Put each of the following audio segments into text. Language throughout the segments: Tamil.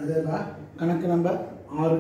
அதுதான் கணக்கு நம்பர் ஆறு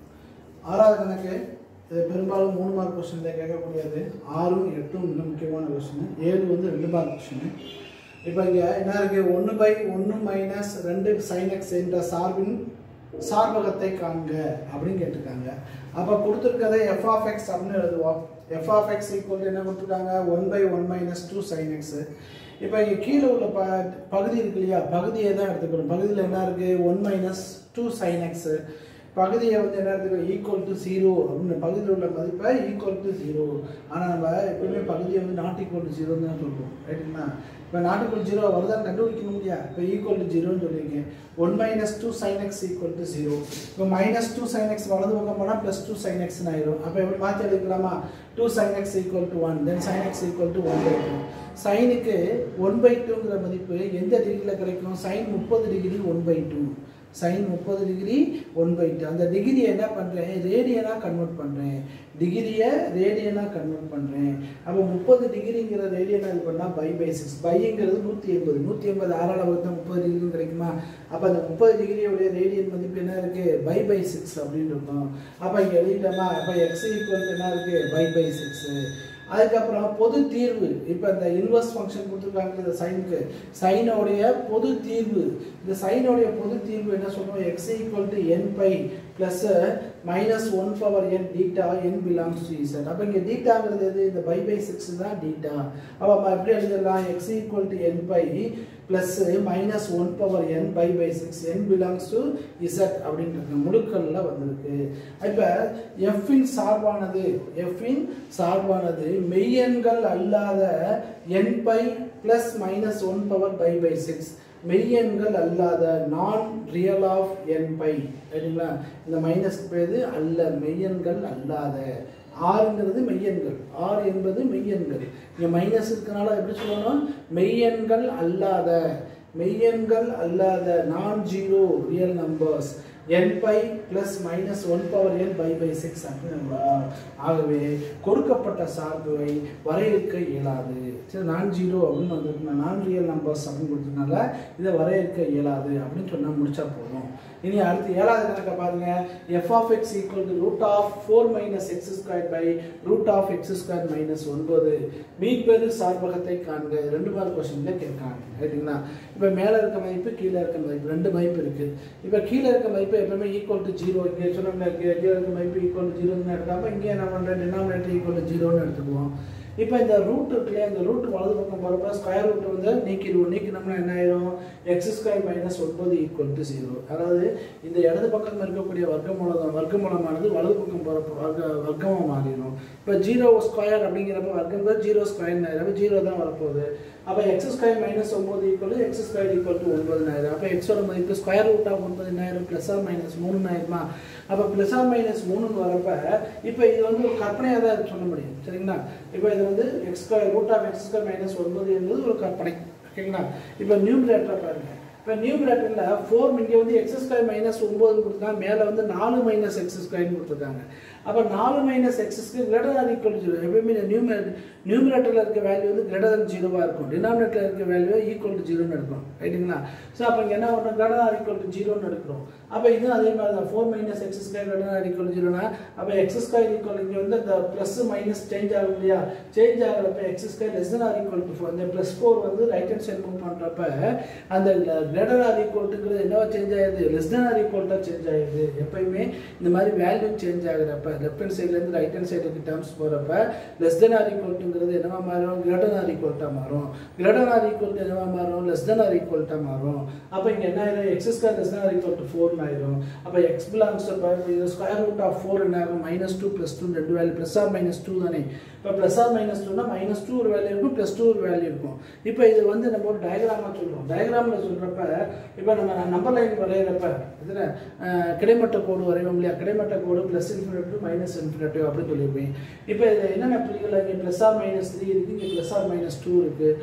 ஆறாவது கணக்கு இது பெரும்பாலும் மூணு மார்க் கொஸ்டின் தான் கேட்கக்கூடியது ஆறும் எட்டும் மிக முக்கியமான கொஸ்டின் ஏழு வந்து ரெண்டு மார்க் கொஸ்டின் இப்போ இங்கே என்ன இருக்குது ஒன்று பை ஒன்று மைனஸ் ரெண்டு சைன் எக்ஸ் என்ற சார்பின் சார்பகத்தை காண்க அப்படின்னு கேட்டிருக்காங்க அப்போ கொடுத்துருக்கதை எஃப் ஆஃப் எக்ஸ் அப்படின்னு எழுதுவோம் எஃப் ஆஃப் எக்ஸ் ஈக்குவல் என்ன கொடுத்துருக்காங்க one by one minus two sine X இப்போ இங்கே கீழே உள்ள ப பகுதி இருக்கு இல்லையா பகுதியை தான் எடுத்துக்கணும் பகுதியில் என்ன இருக்குது one minus two sine X பகுதியை வந்து என்ன எடுத்துக்கணும் ஈக்குவல் டு ஜீரோ அப்படின்னு பகுதியில் உள்ள மதிப்பை ஈக்குவல் டு ஜீரோ ஆனால் நம்ம எப்பவுமே பகுதியை வந்து நாட் ஈக்குவல் டு ஜீரோன்னு தான் சொல்லுவோம் ரைட்டுங்களா இப்போ நாட் ஈக்குவல் ஜீரோ வருதான்னு கண்டுபிடிக்கணும் இல்லையா இப்போ ஈக்குவல் டு ஜீரோன்னு சொல்லியிருக்கேன் one minus two sine X equal to zero இப்போ மைனஸ் டூ சைன் எக்ஸ் வலது பக்கம் போனால் ப்ளஸ் டூ சைன் எக்ஸ்னு ஆயிரும் அப்போ எப்படி மாற்றி எடுக்கலாமா two sine X equal to one then sine X equal to one by two சைனுக்கு ஒன் பை டூங்கிற மதிப்பு எந்த டிகிரியில் கிடைக்கும் சைன் முப்பது degree one by two sine முப்பது டிகிரி ஒன் பை டூ அந்த டிகிரியை என்ன பண்ணுறேன் ரேடியனாக கன்வெர்ட் பண்ணுறேன் டிகிரியை ரேடியனாக கன்வெர்ட் பண்ணுறேன் அப்போ முப்பது டிகிரிங்கிற ரேடியன் இது பண்ணால் பை பை சிக்ஸ் பைங்கிறது நூற்றி எண்பது நூற்றி எண்பது ஆறால் வகுத்தா முப்பது டிகிரி கிடைக்குமா அப்போ அந்த முப்பது டிகிரியோடைய ரேடியன் மதிப்பு என்ன இருக்குது பை பை சிக்ஸ் அப்படின்னு இருக்கும் அப்போ இங்கே எழுதிட்டோமா அப்போ எக்ஸ் ஈக்குவல் என்ன இருக்குது பை பை சிக்ஸு அதுக்கப்புறம் பொது தீர்வு இப்போ இந்த இன்வெர்ஸ் ஃபங்க்ஷன் கொடுத்துருக்காங்க இந்த சைனுக்கு சைனோடைய பொது தீர்வு இந்த சைனோடைய பொது தீர்வு என்ன சொல்லுவோம் X equal to N pi plus minus one power N theta N belongs to Z அப்போ இங்கே டீட்டாங்கிறது எது இந்த பை பை சிக்ஸ் தான் டீட்டா அப்போ நம்ம எப்படி எழுதிடலாம் X equal to N pi plus minus one power N pi by six N belongs to Z அப்படின்றது முழுக்கல்ல வந்திருக்கு இப்போ எஃப்பின் சார்பானது எஃப்பின் சார்பானது மெய்யெண்கள் அல்லாத N pi plus minus one power pi by six மெய்யெண்கள் அல்லாத non real of n by சரிங்களா இந்த மைனஸ் பேரு அல்ல மெய்யெண்கள் அல்லாத ஆறுங்கிறது மெய்யெண்கள் ஆறு என்பது மெய்யெண்கள் இங்கே மைனஸ் இருக்கனால எப்படி சொல்லணும் மெய்யெண்கள் அல்லாத மெய்யெண்கள் அல்லாத non zero real numbers N pi plus minus one power N pi by six அப்படின்னு நம்ம எழுதலாம். ஆகவே கொடுக்கப்பட்ட சார்புவை வரையறுக்க இயலாது சரி நான் ஜீரோ அப்படின்னு வந்துருக்கு நான் ரியல் நம்பர்ஸ் அப்படின்னு கொடுத்ததுனால இதை வரையறுக்க இயலாது அப்படின்னு சொன்னால் முடிச்சா போதும் இனி அடுத்து ஏழாவது கணக்கை பாருங்க F of X equal to root of four minus X square by root of X square minus ஒன்பது மீட்பெரு சார்பகத்தை காண்க ரெண்டு மார்க் கொஸ்டின்ல கேட்காங்க ரைட்டுங்களா இப்போ மேலே இருக்க மதிப்பு கீழே இருக்க மதிப்பு ரெண்டு மதிப்பு இருக்கு இப்போ கீழே இருக்க மதிப்பு எப்பவுமே ஈக்குவல் டு ஜீரோ இங்கே சொன்னோம்னா கீழே இருக்க மதிப்பு ஈக்குவல் டு ஜீரோன்னு எடுக்காம இங்கே என்ன பண்ணுறேன் டினாமினேட்டர் ஈக்குவல் டு ஜீரோன்னு எடுத்துக்குவோம் இப்போ இந்த ரூட் இருக்கு இல்லையா இந்த ரூட் வலது பக்கம் போகிறப்ப ஸ்கொயர் ரூட் வந்து நீக்கிடுவோம் நீக்கினோம்னா என்ன ஆயிரும் எக்ஸ் ஸ்கொயர் மைனஸ் ஒன்பது ஈக்குவல் டு ஜீரோ அதாவது இந்த இடது பக்கம் இருக்கக்கூடிய வர்க்கமூலம் வர்க்கமூலமானது வலது பக்கம் போகிறப்ப வர்க்க வர்க்கமாக மாறிடும் இப்போ ஜீரோ ஸ்கொயர் அப்படிங்கிறப்ப வர்க்கம் ஜீரோ ஸ்கொயர் ஜீரோ தான் வரப்போகுது அப்போ எக்ஸ் ஸ்கொயர் மைனஸ் ஒம்பது equal X square equal to ஒன்பதுனாயிரம் அப்போ எக்ஸோட மதிப்பு ஸ்கொயர் ரூட் ஆஃப் ஒன்பதுனாயிரம் ப்ளஸ் ஆர் மைனஸ் மூணுனாயிரமா அப்போ ப்ளஸ் ஆர் மைனஸ் மூணுன்னு வரப்ப இப்போ இது வந்து ஒரு கற்பனையாக தான் சொல்ல முடியும் சரிங்களா இப்போ இது வந்து X square root of X square minus ஒன்பது என்பது ஒரு கற்பனை ஓகேங்களா இப்போ நியூமரேட்டர் பாருங்க இப்போ நியூமரேட்டரில் ஃபோர் இங்கே வந்து எக்ஸ் ஸ்கொயர் மைனஸ் ஒம்பது கொடுத்துருக்காங்க மேலே வந்து நாலு மைனஸ் எக்ஸ் ஸ்கொயர்னு கொடுத்துருக்காங்க அப்போ நாலு மைனஸ் எக்ஸஸ்க்கு கிரேட்டர் தான் ஈக்குவல் ஜீரோ எப்பயுமே நியூமரேட் நியூமரேட்டரில் இருக்க வேல்யூ வந்து கிரேட்டர் தன் ஜீரோவாக இருக்கும் டினாமினேட்டரில் இருக்க வேல்யூ ஈக்குவல் டு ஜீரோன்னு எடுக்கும் ரைட்டுங்களா ஸோ அப்போ இங்கே என்ன பண்ணுறோம் கிரேட்டர் தான் ஈக்குவல் டு ஜீரோன்னு எடுக்கிறோம் அப்போ இதுவும் அதே மாதிரி தான் four minus X square greater தான் ஈக்குவல் ஜீரோனா அப்போ எக்ஸ் ஸ்கொயர் ஈக்குவல் இங்கே வந்து இந்த ப்ளஸ் மைனஸ் சேஞ்ச் ஆகும் இல்லையா சேஞ்ச் ஆகிறப்ப X square less than or equal to four இந்த ப்ளஸ் ஃபோர் வந்து ரைட் ஹேண்ட் சைட் மூவ் பண்ணுறப்ப அந்த கிரேட்டர் ஆர் ஈக்குவல்ட்டுங்கிறது என்னவா சேஞ்ச் ஆயிடுது லெஸ் தன் ஆர் ஈக்குவல் தான் சேஞ்ச் ஆயிடுது எப்பயுமே இந்த மாதிரி வேல்யூ சேஞ்ச் ஆகுறப்ப லெஃப்ட் ஹேண்ட் சைட்லேருந்து ரைட் ஹேண்ட் சைடுக்கு டேர்ம்ஸ் போகிறப்ப லெஸ் தென் ஆர் ஈக்குவல்ட்டுங்கிறது என்னவா மாறும் கிரேட்டர் ஆர் ஈக்குவல்ட்டாக மாறும் கிரேட்டர் ஆர் ஈக்குவல் என்னவா மாறும் லெஸ் தென் ஆர் ஈக்குவல்ட்டாக மாறும் அப்போ இங்கே என்ன ஆயிரும் X square less than or equal to ஃபோர்னு ஆயிரும் அப்போ எக்ஸ் பிலாங்ஸ் இது ஸ்கொயர் ரூட் ஆஃப் ஃபோர் என்ன ஆகும் மைனஸ் டூ ப்ளஸ் டூ ரெண்டு value plus or minus two தானே இப்போ ப்ளஸ் ஆர் மைனஸ் டூனா மைனஸ் டூ ஒரு வேல்யூ இருக்கும் ப்ளஸ் டூ ஒரு வேல்யூ இருக்கும் இப்போ இது வந்து நம்ம ஒரு டயக்ராமாக சொல்கிறோம் டயக்ராமில் சொல்கிறப்ப இப்போ நம்ம நம்பர் லைன் வரைகிறப்ப இதில் கிடைமட்ட கோடு வரைவோம் இல்லையா கிடைமட்ட கோடு ப்ளஸ் இன்ஃபினிட்டிவ் மைனஸ் இன்ஃபினிட்டிவ் அப்படின்னு சொல்லியிருப்பேன் இப்போ இதில் என்னென்ன புள்ளிகள் இங்கே ப்ளஸ் ஆர் மைனஸ் த்ரீ இருக்குது இங்கே ப்ளஸ் ஆர் மைனஸ் டூ இருக்குது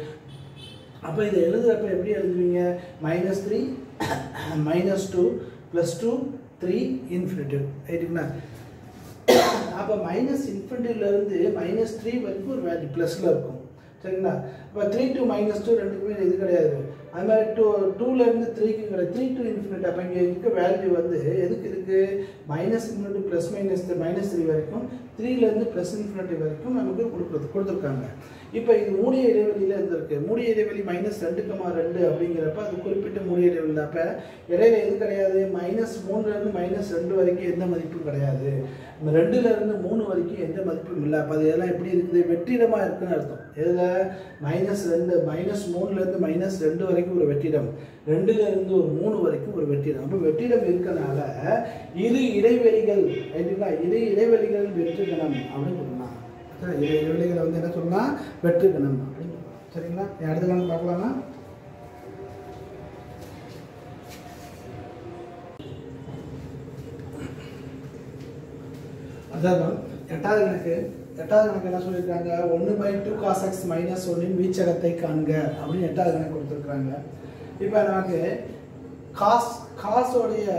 அப்போ இதை எழுதுறப்ப எப்படி எழுதுவீங்க minus three minus two plus two three infinity ரைட்டுங்களா அப்போ மைனஸ் இன்ஃபினிட்டிவ்லேருந்து மைனஸ் த்ரீ வரைக்கும் ஒரு வேல்யூ ப்ளஸில் இருக்கும் சரிங்களா இப்போ த்ரீ டூ மைனஸ் டூ ரெண்டுக்குமே இது கிடையாது அது மாதிரி டூ டூலேருந்து த்ரீக்கு கிடையாது த்ரீ டு இன்ஃபினிட் அப்போ இங்கே இருக்க வேல்யூ வந்து எதுக்கு இருக்குது minus infinity plus minus minus three வரைக்கும் த்ரீலேருந்து ப்ளஸ் இன்ஃபினிட்டி வரைக்கும் நமக்கு கொடுக்குறது கொடுத்துருக்காங்க இப்போ இது மூடிய இடைவெளியில் இருந்திருக்கு மூடிய இடைவெளி மைனஸ் ரெண்டு கமா ரெண்டு அப்படிங்கிறப்ப அது குறிப்பிட்ட மூடிய இடைவெளி அப்போ இடையில எது கிடையாது மைனஸ் மூணுலேருந்து மைனஸ் ரெண்டு வரைக்கும் எந்த மதிப்பும் கிடையாது இந்த ரெண்டுலேருந்து மூணு வரைக்கும் எந்த மதிப்பும் இல்லை அப்போ அது எல்லாம் எப்படி இருக்குது வெற்றிடமாக இருக்குன்னு அர்த்தம் இதில் மைனஸ் ரெண்டு மைனஸ் மூணுலேருந்து மைனஸ் ரெண்டு வரைக்கும் ஒரு வெற்றிடம் ரெண்டுலேருந்து ஒரு மூணு வரைக்கும் ஒரு வெற்றிடம் அப்போ வெற்றிடம் இருக்கனால இரு இடைவெளிகள் ரைட்டுங்களா இரு இடைவெளிகள் வெற்றிகணம் அப்படின்னு சொல்லலாம் சரி, இரு இடைவெளிகளை வந்து என்ன சொல்லலாம் வெற்றிகணம் அப்படின்னு சொல்லலாம். சரிங்களா அடுத்த கணக்கு பார்க்கலாமா அதான் எட்டாவது கணக்கு எட்டாவது கணக்கு என்ன சொல்லியிருக்காங்க ஒன்று by two cos x minus ஒன்னின் வீச்சகத்தை காண்க அப்படின்னு எட்டாவது கணக்கு கொடுத்துருக்காங்க இப்போ நமக்கு காஸ் காசோடைய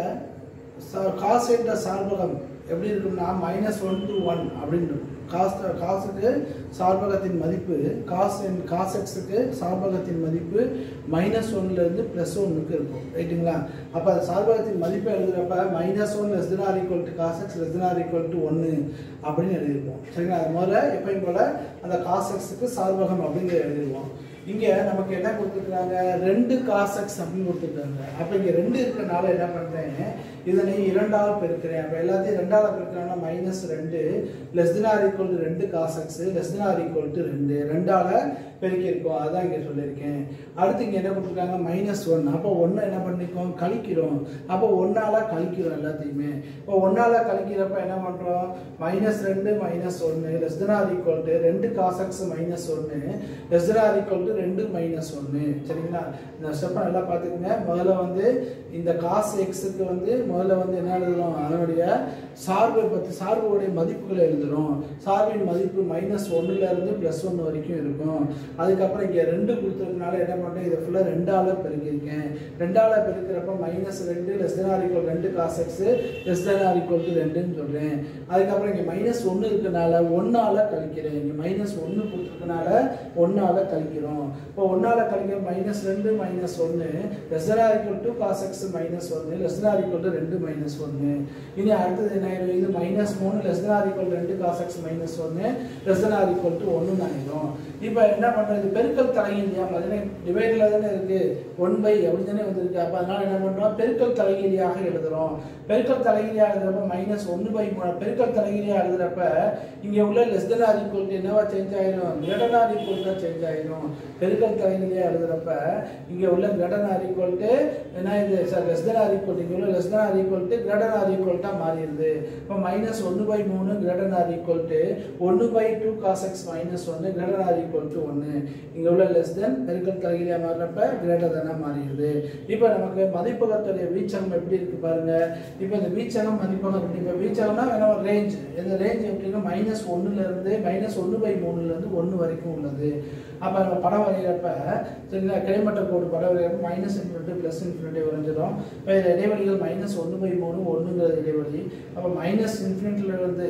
காஸ் என்ற சார்பகம் எப்படி இருக்கும்னா மைனஸ் ஒன் டு ஒன் அப்படின்னு இருக்கும். காஸ் காசுக்கு சார்பகத்தின் மதிப்பு காஸ் என் காஸ் எக்ஸுக்கு சார்பகத்தின் மதிப்பு மைனஸ் ஒன்லேருந்து ப்ளஸ் ஒன்றுக்கு இருக்கும் ரைட்டுங்களா அப்போ அந்த சார்பகத்தின் மதிப்பை எழுதுறப்ப minus one less than or equal to cos x less than or equal to ஒன்று அப்படின்னு எழுதியிருப்போம் சரிங்களா அது முதல்ல எப்பயும் போல் அந்த காஸ் எக்ஸுக்கு சார்பகம் அப்படிங்கிற எழுதிடுவோம் இங்கே நமக்கு என்ன கொடுத்துருக்காங்க ரெண்டு காஸ் எக்ஸ் அப்படின்னு கொடுத்துருக்காங்க அப்போ இங்கே ரெண்டு இருக்கனால என்ன பண்ணுறேன் இதனை இரண்டால் பெருக்கிறேன் அப்போ எல்லாத்தையும் ரெண்டால் பெருக்கிறேன்னா மைனஸ் ரெண்டு less than or equal to ரெண்டு cos x less than or equal to ரெண்டு ரெண்டால் பெருக்கியிருக்கோம் அதான் இங்கே சொல்லியிருக்கேன் அடுத்து இங்கே என்ன கொடுத்துருக்காங்க மைனஸ் ஒன் அப்போ ஒன்று என்ன பண்ணிக்கோம் கழிக்கிறோம் அப்போ ஒன்றால் கழிக்கிறோம் எல்லாத்தையுமே இப்போ ஒன்றால் கழிக்கிறப்ப என்ன பண்ணுறோம் மைனஸ் ரெண்டு மைனஸ் ஒன்று less than or equal to ரெண்டு காஸ் எக்ஸ் மைனஸ் ஒன்று less than or equal to ரெண்டு மைனஸ் ஒன்று சரிங்களா இந்த ஸ்டெப்பை நல்லா பார்த்துக்கங்க முதல்ல வந்து இந்த காஸ் எக்ஸுக்கு வந்து முதல்ல வந்து என்ன எழுதுறோம் அதனுடைய சார்பை பற்றி சார்புடைய மதிப்புகளை எழுதுறோம் சார்பின் மதிப்பு மைனஸ் இருந்து ப்ளஸ் ஒன்று வரைக்கும் இருக்கும் அதுக்கப்புறம் இங்கே ரெண்டு கொடுத்துருக்கனால என்ன பண்ணுறேன் இதை ஃபுல்லாக ரெண்டால் பெருக்கியிருக்கேன் ரெண்டால் பெருக்கிறப்ப மைனஸ் ரெண்டு லெஸ் தென் ஆர் ஈக்குவல் ரெண்டு cos x less than or equal to ரெண்டுன்னு சொல்கிறேன் அதுக்கப்புறம் இங்கே மைனஸ் ஒன்று இருக்கனால ஒன்றால் கழிக்கிறேன் இங்கே மைனஸ் ஒன்று கொடுத்துருக்கனால ஒன்றால் கழிக்கிறோம் இப்போ ஒன்றால் கழிக்கிற மைனஸ் ரெண்டு மைனஸ் ஒன்று less than or equal to cos x minus ஒன்று less than or equal to ரெண்டு மைனஸ் ஒன்று இனி அடுத்தது என்ன ஆயிடும் இது மைனஸ் மூணு லெஸ் தென் ஆர் ஈக்குவல் ரெண்டு காஸ் எக்ஸ் மைனஸ் ஒன்று less than or equal to ஒன்று ஆயிடும் இப்போ என்ன பண்ணுறது பெருக்கல் தலைகீழ் இல்லையா பார்த்தீங்கன்னா டிவைடில் தானே இருக்குது ஒன் பை அப்படி தானே வந்திருக்கு அப்போ அதனால் என்ன பண்ணுறோம் பெருக்கல் தலைகீழியாக எழுதுகிறோம் பெருக்கல் தலைகீழியாக எழுதுறப்ப மைனஸ் ஒன்று பை மூணு பெருக்கல் தலைகீழியாக எழுதுறப்ப இங்கே உள்ள லெஸ் தென் ஆர் ஈக்குவல் என்னவா சேஞ்ச் ஆயிடும் கிரேட்டர் ஆர் ஈக்குவல் தான் சேஞ்ச் ஆயிடும் பெருக்கல் தலைகீழியாக எழுதுறப்ப இங்கே உள்ள கிரேட்டர் ஆர் ஈக்குவல் என்ன இது sir less than or equal இங்கே உள்ள less than or equal to greater or equal மாறிடுது இப்போ மைனஸ் ஒன்று பை மூணு கிரேட்டர் ஆர் ஈக்குவல் டு ஒன்று by two cos x minus ஒன்று கிரேட்டர் ஆர் ஈக்குவல் டு ஒன்று இங்கே உள்ள லெஸ் தென் பெருக்கல் தலைகீழியாக மாறுறப்ப கிரேட்டர் தானே மாறிடுது இப்போ நமக்கு மதிப்பகத்துடைய வீச்சகம் எப்படி இருக்கு பாருங்க இப்போ இந்த வீச்சகம் மதிப்பகம் எப்படி இப்போ வீச்சகம்னா வேணா ஒரு ரேஞ்ச் இந்த ரேஞ்ச் எப்படின்னா மைனஸ் ஒன்றுலேருந்து மைனஸ் ஒன்று பை மூணுலேருந்து ஒன்று வரைக்கும் உள்ளது அப்போ நம்ம படம் வரைகிறப்ப சரிங்களா கிடைமட்ட கோடு படம் வரைகிறப்ப மைனஸ் இன்ஃபினிட்டி ப்ளஸ் இன்ஃபினிட்டி வரைஞ்சிடும் இப்போ இதில் இடைவெளிகள் மைனஸ் ஒன்று பை மூணு ஒன்றுங்கிறது இடைவெளி அப்போ மைனஸ் இன்ஃபினிட்டிலேருந்து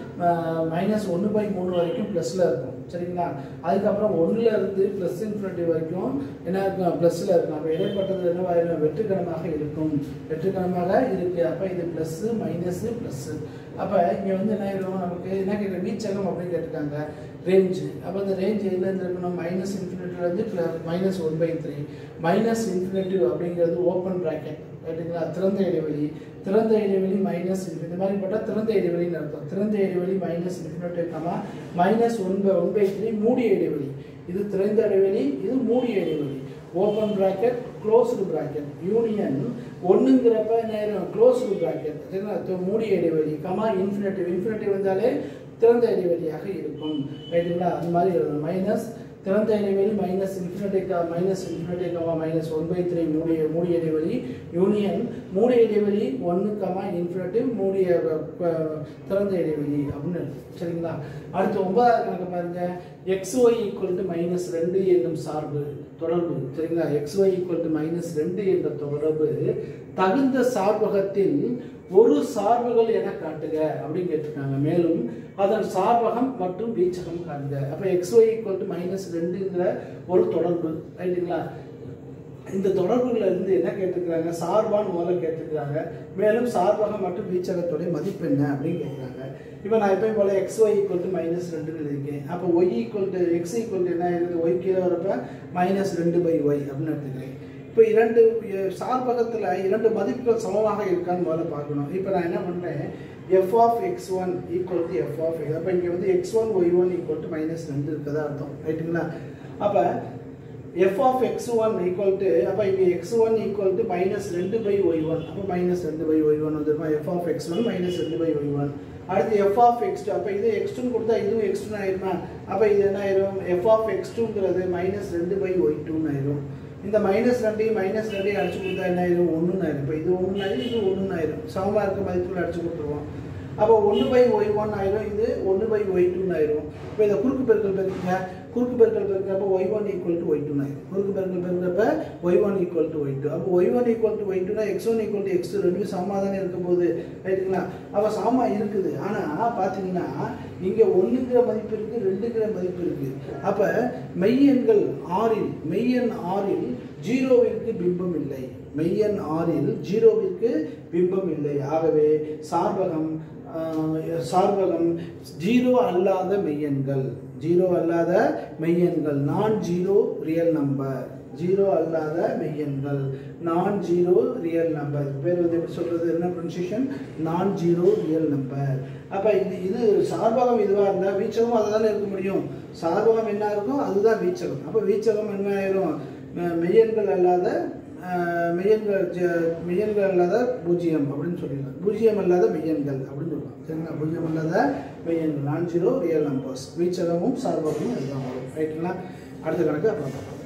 மைனஸ் ஒன்று பை மூணு வரைக்கும் ப்ளஸில் இருக்கும் சரிங்களா அதுக்கப்புறம் ஒன்றில் இருந்து ப்ளஸ் இன்ஃபினிட்டி வரைக்கும் என்ன இருக்கும் ப்ளஸில் இருக்கும் அப்போ இடைப்பட்டது என்னவாயிரும் வெற்றுக்கணமாக இருக்கும் வெற்றுக்கணமாக இருக்குது அப்போ இது ப்ளஸ்ஸு மைனஸு ப்ளஸ்ஸு அப்போ இங்கே வந்து என்ன ஆயிடும் நமக்கு என்ன கேட்குற வீச்சகம் அப்படின்னு கேட்டிருக்காங்க ரேஞ்சு அப்போ இந்த ரேஞ்ச் எதுலேருந்து இருக்கணும் மைனஸ் இன்ஃபினிட்டிலேருந்து minus one by three minus infinity அப்படிங்கிறது ஓப்பன் ப்ராக்கெட் ரைட்டுங்களா திறந்த இடைவெளி திறந்த இடைவெளி மைனஸ் இந்த மாதிரி போட்டால் திறந்த இடைவெளின்னு அர்த்தம் திறந்த இடைவெளி minus infinity comma minus one by one by three மூடிய இடைவெளி இது திறந்த இடைவெளி இது மூடிய இடைவெளி open bracket closed bracket union ஒன்றுங்கிறப்ப நேரம் க்ளோஸ்டு ப்ராக்கெட் சரிங்களா மூடிய இடைவெளி கமா இன்ஃபினிட்டிவ் இன்ஃபினிட்டிவ் வந்தாலே திறந்த இடைவெளியாக இருக்கும் ரைட்டுங்களா அந்த மாதிரி எழுதணும் மைனஸ் திறந்த இடைவெளி minus infinity minus infinity comma minus one by three மூடிய மூடிய இடைவெளி யூனியன் மூடிய இடைவெளி ஒன்று கமா இன்ஃபினிட்டி மூடிய அஹ், திறந்த இடைவெளி அப்படின்னு இருக்கு. சரிங்களா அடுத்து ஒன்பதாவது கணக்கு பாருங்க x y equal to minus ரெண்டு என்னும் சார்பு தொடர்பு சரிங்களா x y equal to minus ரெண்டு என்ற தொடர்பு தகுந்த சார்பகத்தில் ஒரு சார்புகள் என காட்டுக அப்படின்னு கேட்டிருக்காங்க மேலும் அதன் சார்பகம் மற்றும் வீச்சகம் காண்க அப்போ x y equal to minus ரெண்டுங்கிற ஒரு தொடர்பு ரைட்டுங்களா இந்த தொடர்புல இருந்து என்ன கேட்டிருக்கிறாங்க சார்பான் முதல்ல கேட்டிருக்கிறாங்க மேலும் சார்பாக மற்றும் வீச்சகத்துடைய மதிப்பு என்ன அப்படின்னு கேட்குறாங்க இப்போ நான் எப்பயும் போல x y equal to minus ரெண்டுன்னு எழுதியிருக்கேன் அப்போ y equal to x equal to என்ன இருக்குது ஒய் கீழே வரப்ப மைனஸ் ரெண்டு பை ஒய் அப்படின்னு எடுத்துக்கிறேன் இப்போ இரண்டு அஹ், சார்பகத்தில் இரண்டு மதிப்புகள் சமமாக இருக்கான்னு முதல்ல பார்க்கணும் இப்போ நான் என்ன பண்ணுறேன் f of x one equal to f of அப்போ இங்கே வந்து x one y one equal to minus ரெண்டு இருக்கதா அர்த்தம் ரைட்டுங்களா அப்போ f of x one equal to அப்போ இங்கே x one equal to minus ரெண்டு பை ஒய் ஒன் அப்போ மைனஸ் ரெண்டு பை ஒய் ஒன் வந்துருமா f of x one minus ரெண்டு பை ஒய் ஒன் அடுத்து எஃப் ஆஃப் எக்ஸ் டூ அப்போ இது எக்ஸ் டூன்னு கொடுத்தா இதுவும் எக்ஸ் டூன்னு ஆயிருமா அப்போ இது என்ன ஆயிரும் எஃப் ஆஃப் எக்ஸ் டூங்கிறது மைனஸ் ரெண்டு பை ஒய் டூன்னு ஆயிரும் இந்த மைனஸ் ரெண்டையும் மைனஸ் ரெண்டையும் அடிச்சு கொடுத்தா என்ன ஆயிரும் ஒன்றுன்னு ஆயிரும் இப்போ இது ஒன்று ஆயிரும் இது ஒன்றுன்னு ஆயிரும் சமமாக இருக்க மதிப்புகள் அடிச்சு கொடுத்துருவோம் அப்போ ஒன்று பை ஒய் ஒன் ஆயிரும் இது ஒன்று பை ஒய் டூன்னு ஆயிரும் இப்போ இதை குறுக்கு பெருக்கல் பெருக்குங்க குறுக்கு பெருக்கல் பெருக்கிறப்ப y one equal to y டூன்னு ஆயிரும் குறுக்கு பெருக்கல் பெருக்கிறப்ப y one equal to y two அப்போ y one equal to y டூனா x one equal to x two ரெண்டுமே சமமாக தானே இருக்கும் போது ரைட்டுங்களா அப்போ சமமாக இருக்குது ஆனால் பார்த்தீங்கன்னா இங்கே ஒன்றுங்கிற மதிப்பு இருக்குது ரெண்டுங்கிற மதிப்பு இருக்குது அப்போ மெய்யெண்கள் ஆறில் மெய்யெண் ஆறில் ஜீரோவிற்கு பிம்பம் இல்லை மெய்யெண் ஆறில் ஜீரோவிற்கு பிம்பம் இல்லை ஆகவே சார்பகம் ஆஹ், சார்பகம் ஜீரோ அல்லாத மெய்யெண்கள் ஜீரோ அல்லாத மெய்யெண்கள் non zero real number zero அல்லாத மெய்யெண்கள் நான் ஜீரோ ரியல் நம்பர் பேர் வந்து எப்படி சொல்றது என்ன ப்ரொனன்சியேஷன் நான் ஜீரோ ரியல் நம்பர் அப்போ இது இது சார்பகம் இதுவாக இருந்தால் வீச்சகம் அதை தானே இருக்க முடியும் சார்பகம் என்ன இருக்கும் அதுதான் வீச்சகம் அப்போ வீச்சகம் என்ன ஆயிரும் மெ- மெய்யெண்கள் அல்லாத ஆஹ், மெய்யெண்கள் ஜ- மெய்யெண்கள் அல்லாத பூஜ்ஜியம் அப்படின்னு சொல்லிடலாம் பூஜ்ஜியம் அல்லாத மெய்யெண்கள் அப்படின்னு சொல்லலாம் சரிங்களா பூஜ்ஜியம் அல்லாத மெய்யெண்கள் நான் ஜீரோ ரியல் நம்பர்ஸ் வீச்சகமும் சார்பகமும் இதுதான் வரும் ரைட்டுங்களா அடுத்த கணக்கு அப்புறம் பார்க்கலாம்